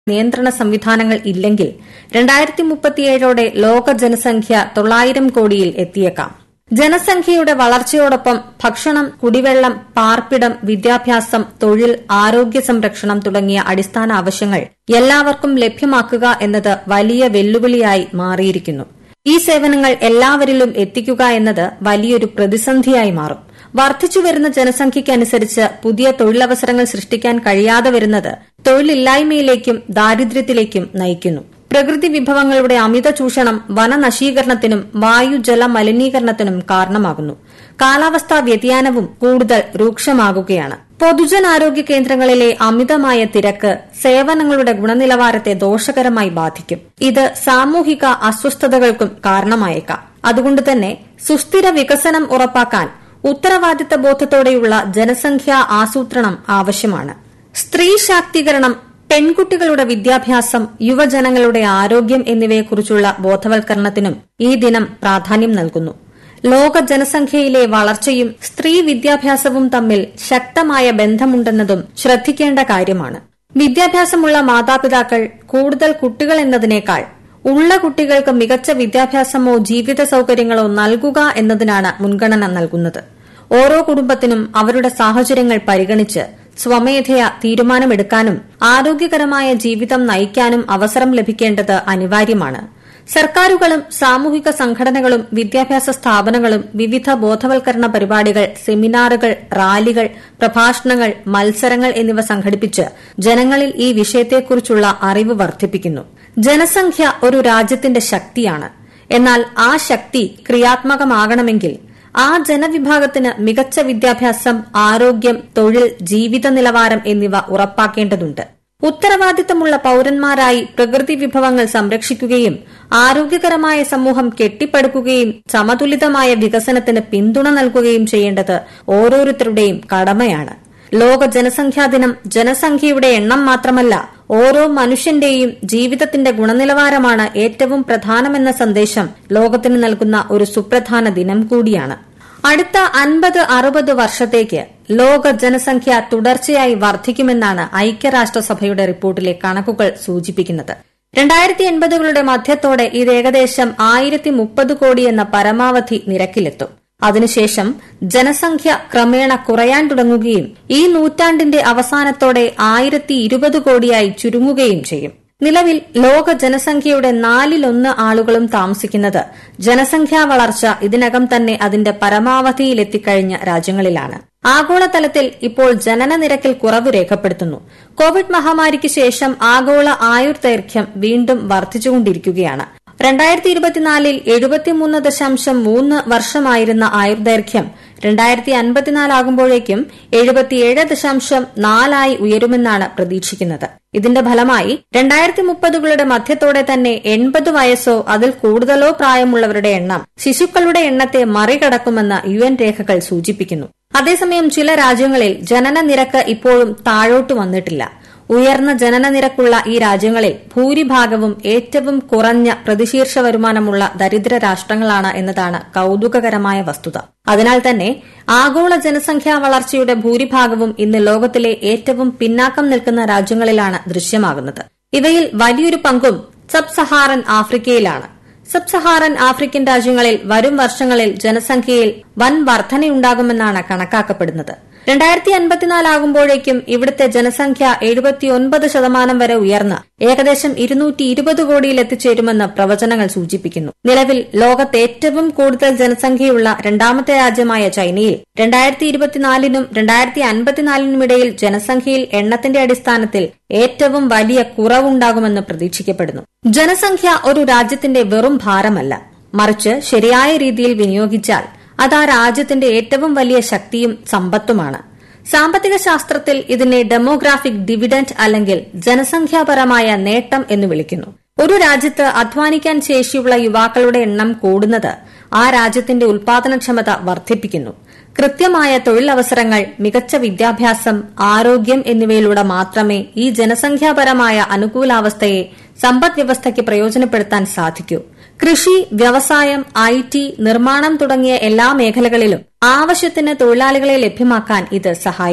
നിയന്ത്രണ സംവിധാനങ്ങൾ ഇല്ലെങ്കിൽ രണ്ടായിരത്തി മുപ്പത്തിയേഴോടെ ലോക ജനസംഖ്യ തൊള്ളായിരം കോടിയിൽ എത്തിയേക്കാം ജനസംഖ്യയുടെ വളർച്ചയോടൊപ്പം ഭക്ഷണം കുടിവെള്ളം പാർപ്പിടം വിദ്യാഭ്യാസം തൊഴിൽ ആരോഗ്യ സംരക്ഷണം തുടങ്ങിയ അടിസ്ഥാന ആവശ്യങ്ങൾ എല്ലാവർക്കും ലഭ്യമാക്കുക എന്നത് വലിയ വെല്ലുവിളിയായി മാറിയിരിക്കുന്നു ഈ സേവനങ്ങൾ എല്ലാവരിലും എത്തിക്കുക എന്നത് വലിയൊരു പ്രതിസന്ധിയായി മാറും വർദ്ധിച്ചുവരുന്ന ജനസംഖ്യയ്ക്കനുസരിച്ച് പുതിയ തൊഴിലവസരങ്ങൾ സൃഷ്ടിക്കാൻ കഴിയാതെ വരുന്നത് തൊഴിലില്ലായ്മയിലേക്കും ദാരിദ്ര്യത്തിലേക്കും നയിക്കുന്നു പ്രകൃതി വിഭവങ്ങളുടെ അമിത ചൂഷണം വനനശീകരണത്തിനും വായു ജല മലിനീകരണത്തിനും കാരണമാകുന്നു കാലാവസ്ഥാ വ്യതിയാനവും കൂടുതൽ രൂക്ഷമാകുകയാണ് പൊതുജനാരോഗ്യ കേന്ദ്രങ്ങളിലെ അമിതമായ തിരക്ക് സേവനങ്ങളുടെ ഗുണനിലവാരത്തെ ദോഷകരമായി ബാധിക്കും ഇത് സാമൂഹിക അസ്വസ്ഥതകൾക്കും കാരണമായേക്കാം അതുകൊണ്ട് തന്നെ സുസ്ഥിര വികസനം ഉറപ്പാക്കാൻ ഉത്തരവാദിത്ത ബോധത്തോടെയുള്ള ജനസംഖ്യാ ആസൂത്രണം ആവശ്യമാണ് സ്ത്രീ ശാക്തീകരണം പെൺകുട്ടികളുടെ വിദ്യാഭ്യാസം യുവജനങ്ങളുടെ ആരോഗ്യം എന്നിവയെക്കുറിച്ചുള്ള ബോധവൽക്കരണത്തിനും ഈ ദിനം പ്രാധാന്യം നൽകുന്നു ലോക ജനസംഖ്യയിലെ വളർച്ചയും സ്ത്രീ വിദ്യാഭ്യാസവും തമ്മിൽ ശക്തമായ ബന്ധമുണ്ടെന്നതും ശ്രദ്ധിക്കേണ്ട കാര്യമാണ് വിദ്യാഭ്യാസമുള്ള മാതാപിതാക്കൾ കൂടുതൽ കുട്ടികൾ എന്നതിനേക്കാൾ ഉള്ള കുട്ടികൾക്ക് മികച്ച വിദ്യാഭ്യാസമോ ജീവിത സൌകര്യങ്ങളോ നൽകുക എന്നതിനാണ് മുൻഗണന നൽകുന്നത് ഓരോ കുടുംബത്തിനും അവരുടെ സാഹചര്യങ്ങൾ പരിഗണിച്ച് സ്വമേധയാ തീരുമാനമെടുക്കാനും ആരോഗ്യകരമായ ജീവിതം നയിക്കാനും അവസരം ലഭിക്കേണ്ടത് അനിവാര്യമാണ് സർക്കാരുകളും സാമൂഹിക സംഘടനകളും വിദ്യാഭ്യാസ സ്ഥാപനങ്ങളും വിവിധ ബോധവൽക്കരണ പരിപാടികൾ സെമിനാറുകൾ റാലികൾ പ്രഭാഷണങ്ങൾ മത്സരങ്ങൾ എന്നിവ സംഘടിപ്പിച്ച് ജനങ്ങളിൽ ഈ വിഷയത്തെക്കുറിച്ചുള്ള അറിവ് വർദ്ധിപ്പിക്കുന്നു ജനസംഖ്യ ഒരു രാജ്യത്തിന്റെ ശക്തിയാണ് എന്നാൽ ആ ശക്തി ക്രിയാത്മകമാകണമെങ്കിൽ ആ ജനവിഭാഗത്തിന് മികച്ച വിദ്യാഭ്യാസം ആരോഗ്യം തൊഴിൽ ജീവിത നിലവാരം എന്നിവ ഉറപ്പാക്കേണ്ടതുണ്ട് ഉത്തരവാദിത്തമുള്ള പൌരന്മാരായി പ്രകൃതി വിഭവങ്ങൾ സംരക്ഷിക്കുകയും ആരോഗ്യകരമായ സമൂഹം കെട്ടിപ്പടുക്കുകയും സമതുലിതമായ വികസനത്തിന് പിന്തുണ നൽകുകയും ചെയ്യേണ്ടത് ഓരോരുത്തരുടെയും കടമയാണ് ലോക ജനസംഖ്യാ ദിനം ജനസംഖ്യയുടെ എണ്ണം മാത്രമല്ല ഓരോ മനുഷ്യന്റെയും ജീവിതത്തിന്റെ ഗുണനിലവാരമാണ് ഏറ്റവും പ്രധാനമെന്ന സന്ദേശം ലോകത്തിന് നൽകുന്ന ഒരു സുപ്രധാന ദിനം കൂടിയാണ് അടുത്ത അൻപത് അറുപത് വർഷത്തേക്ക് ലോക ജനസംഖ്യ തുടർച്ചയായി വർദ്ധിക്കുമെന്നാണ് ഐക്യരാഷ്ട്രസഭയുടെ റിപ്പോർട്ടിലെ കണക്കുകൾ സൂചിപ്പിക്കുന്നത് രണ്ടായിരത്തി എൺപതുകളുടെ മധ്യത്തോടെ ഇത് ഏകദേശം ആയിരത്തി മുപ്പത് കോടി എന്ന പരമാവധി നിരക്കിലെത്തും അതിനുശേഷം ജനസംഖ്യ ക്രമേണ കുറയാൻ തുടങ്ങുകയും ഈ നൂറ്റാണ്ടിന്റെ അവസാനത്തോടെ ആയിരത്തി ഇരുപത് കോടിയായി ചുരുങ്ങുകയും ചെയ്യും നിലവിൽ ലോക ജനസംഖ്യയുടെ നാലിലൊന്ന് ആളുകളും താമസിക്കുന്നത് ജനസംഖ്യാ വളർച്ച ഇതിനകം തന്നെ അതിന്റെ പരമാവധിയിലെത്തിക്കഴിഞ്ഞ രാജ്യങ്ങളിലാണ് ആഗോളതലത്തിൽ ഇപ്പോൾ ജനന നിരക്കിൽ കുറവ് രേഖപ്പെടുത്തുന്നു കോവിഡ് മഹാമാരിക്ക് ശേഷം ആഗോള ആയുർദൈർഘ്യം വീണ്ടും വർദ്ധിച്ചുകൊണ്ടിരിക്കുകയാണ് രണ്ടായിരത്തി ഇരുപത്തിനാലിൽ എഴുപത്തിമൂന്ന് ദശാംശം മൂന്ന് വർഷമായിരുന്ന ആയുർദൈർഘ്യം രണ്ടായിരത്തി അൻപത്തിനാലാകുമ്പോഴേക്കും എഴുപത്തിയേഴ് ദശാംശം നാലായി ഉയരുമെന്നാണ് പ്രതീക്ഷിക്കുന്നത് ഇതിന്റെ ഫലമായി രണ്ടായിരത്തി മുപ്പതുകളുടെ മധ്യത്തോടെ തന്നെ എൺപത് വയസ്സോ അതിൽ കൂടുതലോ പ്രായമുള്ളവരുടെ എണ്ണം ശിശുക്കളുടെ എണ്ണത്തെ മറികടക്കുമെന്ന് യു എൻ രേഖകൾ സൂചിപ്പിക്കുന്നു അതേസമയം ചില രാജ്യങ്ങളിൽ ജനന നിരക്ക് ഇപ്പോഴും താഴോട്ട് വന്നിട്ടില്ല ഉയർന്ന ജനന നിരക്കുള്ള ഈ രാജ്യങ്ങളിൽ ഭൂരിഭാഗവും ഏറ്റവും കുറഞ്ഞ പ്രതിശീർഷ വരുമാനമുള്ള ദരിദ്ര രാഷ്ട്രങ്ങളാണ് എന്നതാണ് കൌതുകകരമായ വസ്തുത അതിനാൽ തന്നെ ആഗോള ജനസംഖ്യാ വളർച്ചയുടെ ഭൂരിഭാഗവും ഇന്ന് ലോകത്തിലെ ഏറ്റവും പിന്നാക്കം നിൽക്കുന്ന രാജ്യങ്ങളിലാണ് ദൃശ്യമാകുന്നത് ഇവയിൽ വലിയൊരു പങ്കും സബ് സഹാറൻ ആഫ്രിക്കയിലാണ് സബ് സഹാറൻ ആഫ്രിക്കൻ രാജ്യങ്ങളിൽ വരും വർഷങ്ങളിൽ ജനസംഖ്യയിൽ വൻ വർധനയുണ്ടാകുമെന്നാണ് കണക്കാക്കപ്പെടുന്നത് രണ്ടായിരത്തി അൻപത്തിനാലാകുമ്പോഴേക്കും ഇവിടുത്തെ ജനസംഖ്യ എഴുപത്തിയൊൻപത് ശതമാനം വരെ ഉയർന്ന് ഏകദേശം ഇരുന്നൂറ്റി ഇരുപത് കോടിയിൽ എത്തിച്ചേരുമെന്ന് പ്രവചനങ്ങൾ സൂചിപ്പിക്കുന്നു നിലവിൽ ലോകത്ത് ഏറ്റവും കൂടുതൽ ജനസംഖ്യയുള്ള രണ്ടാമത്തെ രാജ്യമായ ചൈനയിൽ രണ്ടായിരത്തി ഇരുപത്തിനാലിനും രണ്ടായിരത്തി അൻപത്തിനാലിനുമിടയിൽ ജനസംഖ്യയിൽ എണ്ണത്തിന്റെ അടിസ്ഥാനത്തിൽ ഏറ്റവും വലിയ കുറവുണ്ടാകുമെന്ന് പ്രതീക്ഷിക്കപ്പെടുന്നു ജനസംഖ്യ ഒരു രാജ്യത്തിന്റെ വെറും ഭാരമല്ല മറിച്ച് ശരിയായ രീതിയിൽ വിനിയോഗിച്ചാൽ അത് ആ രാജ്യത്തിന്റെ ഏറ്റവും വലിയ ശക്തിയും സമ്പത്തുമാണ് സാമ്പത്തിക ശാസ്ത്രത്തിൽ ഇതിനെ ഡെമോഗ്രാഫിക് ഡിവിഡന്റ് അല്ലെങ്കിൽ ജനസംഖ്യാപരമായ നേട്ടം എന്ന് വിളിക്കുന്നു ഒരു രാജ്യത്ത് അധ്വാനിക്കാൻ ശേഷിയുള്ള യുവാക്കളുടെ എണ്ണം കൂടുന്നത് ആ രാജ്യത്തിന്റെ ഉൽപാദനക്ഷമത വർദ്ധിപ്പിക്കുന്നു കൃത്യമായ തൊഴിലവസരങ്ങൾ മികച്ച വിദ്യാഭ്യാസം ആരോഗ്യം എന്നിവയിലൂടെ മാത്രമേ ഈ ജനസംഖ്യാപരമായ അനുകൂലാവസ്ഥയെ സമ്പദ് വ്യവസ്ഥയ്ക്ക് പ്രയോജനപ്പെടുത്താൻ സാധിക്കൂ കൃഷി വ്യവസായം ഐ ടി നിർമ്മാണം തുടങ്ങിയ എല്ലാ മേഖലകളിലും ആവശ്യത്തിന് തൊഴിലാളികളെ ലഭ്യമാക്കാൻ ഇത് സഹായിക്കും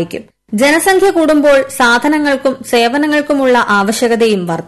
ജനസംഖ്യ കൂടുമ്പോൾ സാധനങ്ങൾക്കും സേവനങ്ങൾക്കുമുള്ള ആവശ്യകതയും വർദ്ധിക്കും